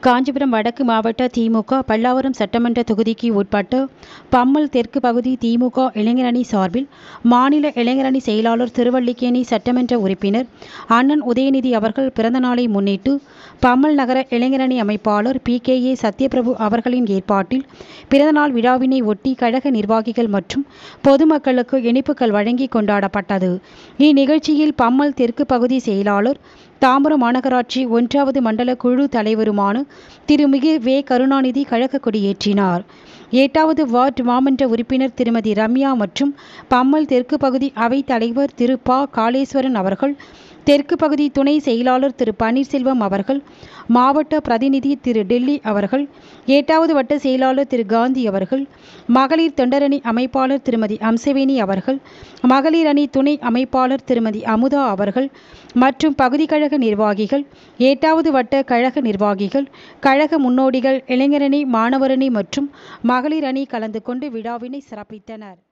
காஞ்சிபுரம் வடக்கு மாவட்ட திமுக பல்லாவரம் சட்டமன்ற தொகுதிக்கு உட்பட்ட பம்மல் தெற்கு பகுதி திமுக இளைஞரணி சார்பில் மாநில இளைஞரணி செயலாளர் திருவல்லிக்கேணி சட்டமன்ற உறுப்பினர் அண்ணன் உதயநிதி அவர்கள் பிறந்தநாளை முன்னிட்டு பம்மல் நகர இளைஞரணி அமைப்பாளர் பி கே ஏ சத்யபிரபு அவர்களின் ஏற்பாட்டில் பிறந்தநாள் விழாவினை ஒட்டி கழக நிர்வாகிகள் மற்றும் பொதுமக்களுக்கு இனிப்புகள் வழங்கி கொண்டாடப்பட்டது இந்நிகழ்ச்சியில் பம்மல் தெற்கு பகுதி செயலாளர் தாம்பரம் மாநகராட்சி ஒன்றாவது மண்டல குழு தலைவருமான திருமிகு வே கருணாநிதி கழக கொடியேற்றினார் எட்டாவது வார்டு மாமன்ற உறுப்பினர் திருமதி ரம்யா மற்றும் பம்மல் தெற்கு பகுதி அவைத் தலைவர் திரு ப காளேஸ்வரன் அவர்கள் தெற்கு பகுதி துணை செயலாளர் திரு பன்னீர்செல்வம் அவர்கள் மாவட்ட பிரதிநிதி திரு டெல்லி அவர்கள் எட்டாவது வட்ட செயலாளர் திரு காந்தி அவர்கள் மகளிர் தொண்டரணி அமைப்பாளர் திருமதி அம்சவேணி அவர்கள் மகளிர் அணி துணை அமைப்பாளர் திருமதி அமுதா அவர்கள் மற்றும் பகுதி கழக நிர்வாகிகள் எட்டாவது வட்ட கழக நிர்வாகிகள் கழக முன்னோடிகள் இளைஞரணி மாணவரணி மற்றும் மகளிர் அணி கலந்து கொண்டு விழாவினை சிறப்பித்தனர்